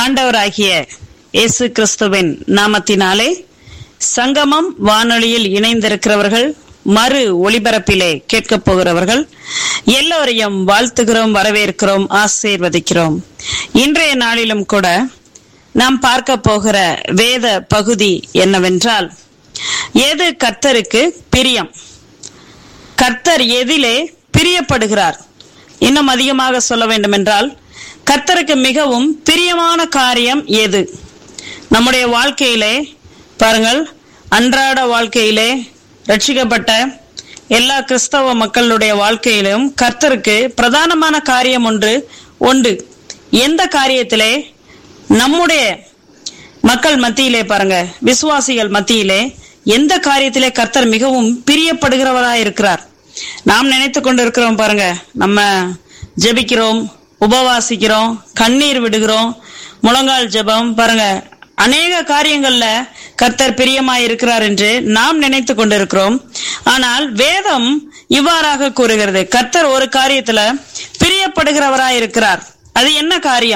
ஆண்டவராகிய இயேசு கிறிஸ்துவின் நாமத்தினாலே சங்கமம் வானொலியில் இணைந்திருக்கிறவர்கள் மறு ஒளிபரப்பிலே கேட்கப் போகிறவர்கள் எல்லோரையும் வாழ்த்துகிறோம் வரவேற்கிறோம் ஆசீர்வதிக்கிறோம் இன்றைய நாளிலும் கூட நாம் பார்க்க போகிற வேத பகுதி என்னவென்றால் எது கர்த்தருக்கு பிரியம் கர்த்தர் எதிலே பிரியப்படுகிறார் இன்னும் அதிகமாக சொல்ல வேண்டுமென்றால் கர்த்தருக்கு மிகவும் பிரியமான காரியம் எது நம்முடைய வாழ்க்கையிலே பாருங்கள் அன்றாட வாழ்க்கையிலே ரட்சிக்கப்பட்ட எல்லா கிறிஸ்தவ மக்களுடைய வாழ்க்கையிலும் கர்த்தருக்கு பிரதானமான காரியம் ஒன்று உண்டு எந்த காரியத்திலே நம்முடைய மக்கள் மத்தியிலே பாருங்க விசுவாசிகள் மத்தியிலே எந்த காரியத்திலே கர்த்தர் மிகவும் பிரியப்படுகிறவராய் இருக்கிறார் நாம் நினைத்து கொண்டிருக்கிறோம் பாருங்க நம்ம ஜெபிக்கிறோம் உபவாசிக்கிறோம் கண்ணீர் விடுகிறோம் முழங்கால் ஜெபம் பாருங்க அநேக காரியங்கள்ல கர்த்தர் பிரியமாய் இருக்கிறார் என்று நாம் நினைத்து கொண்டிருக்கிறோம் ஆனால் வேதம் இவ்வாறாக கூறுகிறது கர்த்தர் ஒரு காரியத்துல பிரியப்படுகிறவராய் இருக்கிறார் அது என்ன காரியம்